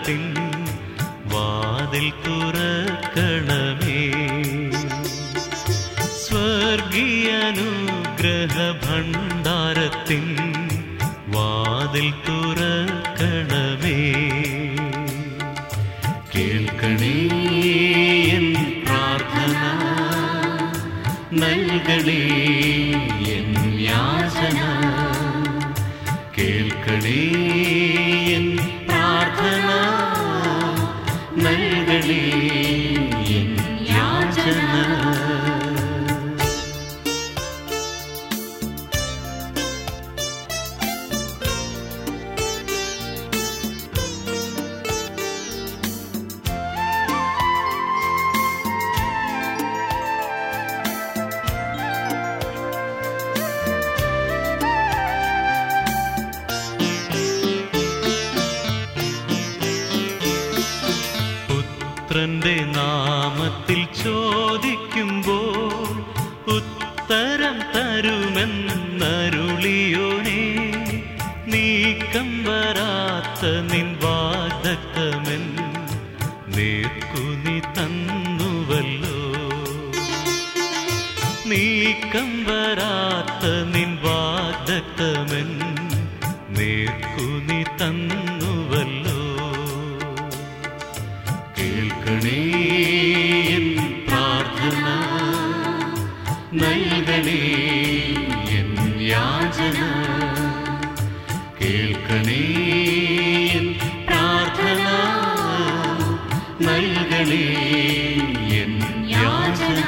ഭണ്ഡാരത്തിൻ വാതിൽ തുറക്കണമേ സ്വർഗീയനുഗ്രഹ ഭണ്ഡാരത്തിൻ വാതിൽ തുറക്കണമേ കേൾക്കണേ എൻ പ്രാർത്ഥന നൽകണേ എൻ യാചന കേൾക്കണേ എൻ പ്രാർത്ഥന നൽകണേ എൻ യാചന പുത്രന്റെ നാമത്തിൽ ചോദിക്കുമ്പോൾ ഉത്തരം തരുമെന്നരുളിയോനെ നീക്കം വരാത്ത നിൻ വാദത്തമൻ നേർക്കുനി തന്നുവല്ലോ നീക്കം വരാത്ത നിൻ വാദത്തമൻ നേർക്കുനി തന്നുവല്ലോ കേൾക്കണേ എൻ പ്രാർത്ഥന നൽകണേ എൻ യാചന കേൾക്കണേ എൻ പ്രാർത്ഥന നൽകണേ എൻ യാചന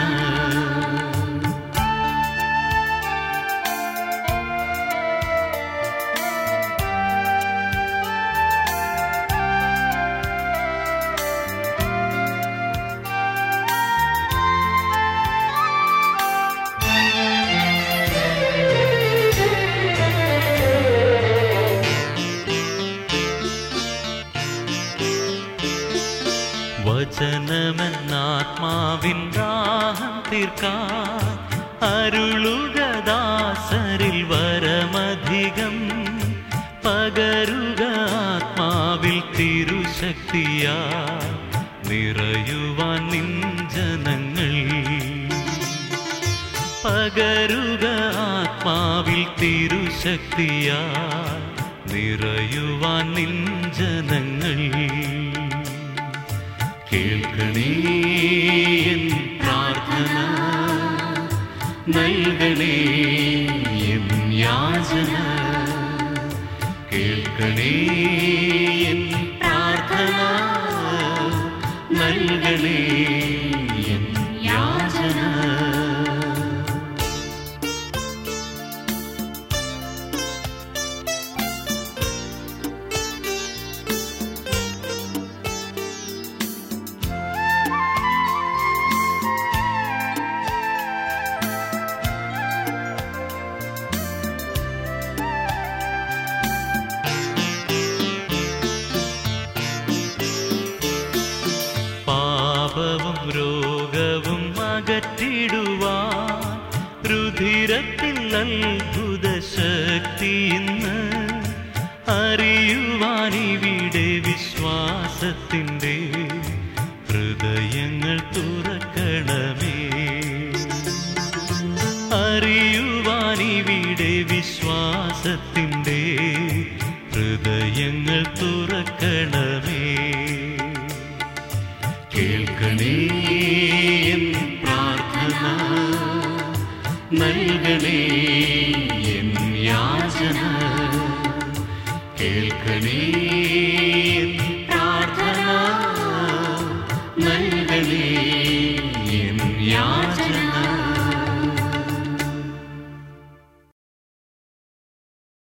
വചനമെന്നാത്മാവിൻ ദാഹം തീർക്കാൻ അരുളുക ദാസരിൽ വരമധികം പകരുക ആത്മാവിൽ തിരുശക്തിയാ നിറയുവാൻ നിൻ ജനങ്ങൾ പകരുക ആത്മാവിൽ തിരുശക്തിയാ നിറയുവാൻ നിൻ ജനങ്ങൾ കേൾക്കണേ എൻ പ്രാർത്ഥന നൽകണേ എൻ യാചന കേൾക്കണേ എൻ പ്രാർത്ഥന നൽകണേ എൻ യാചന പാപവും രോഗവും അകറ്റിടുവാൻ രുധിരത്തിൽ അത്ഭുത ശക്തി ഇന്ന് അറിയുവാൻ ഇവിടെ വിശ്വാസത്തിൻ്റെ ഹൃദയങ്ങൾ തുറക്കണമേ അറിയുവാൻ ഇവിടെ വിശ്വാസത്തിൻ്റെ ഹൃദയങ്ങൾ തുറക്കണമേ കേൾക്കണേ എൻ പ്രാർത്ഥന നൽകണേ എൻ യാചന കേൾക്കണേ എൻ പ്രാർത്ഥന നൽകണേ എൻ യാചന